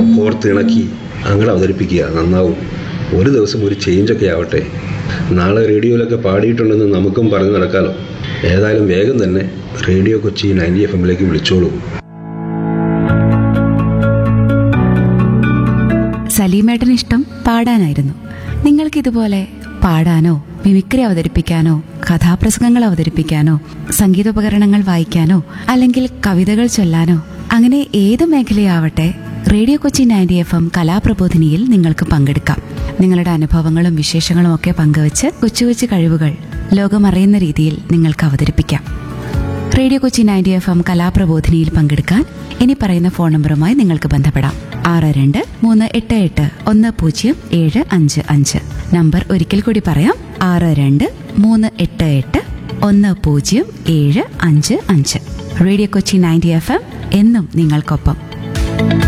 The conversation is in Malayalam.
കോർത്തിണക്കി അങ്ങനെ അവതരിപ്പിക്കുക നന്നാവും ഒരു ദിവസം ഒരു ചേഞ്ചൊക്കെ ആവട്ടെ നാളെ റേഡിയോയിലൊക്കെ പാടിയിട്ടുണ്ടെന്ന് നമുക്കും പറഞ്ഞു നടക്കാലോ ഏതായാലും വേഗം തന്നെ റേഡിയോ കൊച്ചി നയൻറ്റി എഫ് എമ്മിലേക്ക് വിളിച്ചോളൂ സലീമേട്ടന് ഇഷ്ടം പാടാനായിരുന്നു നിങ്ങൾക്കിതുപോലെ പാടാനോ മിമിക്രി അവതരിപ്പിക്കാനോ കഥാപ്രസംഗങ്ങൾ അവതരിപ്പിക്കാനോ സംഗീതോപകരണങ്ങൾ വായിക്കാനോ അല്ലെങ്കിൽ കവിതകൾ ചൊല്ലാനോ അങ്ങനെ ഏത് മേഖലയാവട്ടെ radio Kochi ninety F M കലാപ്രബോധിനിയിൽ നിങ്ങൾക്ക് പങ്കെടുക്കാം നിങ്ങളുടെ അനുഭവങ്ങളും വിശേഷങ്ങളും ഒക്കെ പങ്കുവച്ച് കൊച്ചു കൊച്ചു കഴിവുകൾ ലോകമറിയുന്ന രീതിയിൽ നിങ്ങൾക്ക് അവതരിപ്പിക്കാം radio Kochi ninety F M കലാപ്രബോധിനിയിൽ പങ്കെടുക്കാൻ ഇനി പറയുന്ന ഫോൺ നമ്പറുമായി നിങ്ങൾക്ക് ബന്ധപ്പെടാം ആറ് രണ്ട് മൂന്ന് എട്ട് എട്ട് ഒന്ന് പൂജ്യം ഏഴ് അഞ്ച് അഞ്ച് നമ്പർ ഒരിക്കൽ കൂടി പറയാം ആറ് രണ്ട് മൂന്ന് എട്ട് എട്ട് ഒന്ന് പൂജ്യം ഏഴ് അഞ്ച് അഞ്ച് radio Kochi ninety F M എന്നും നിങ്ങൾക്കൊപ്പം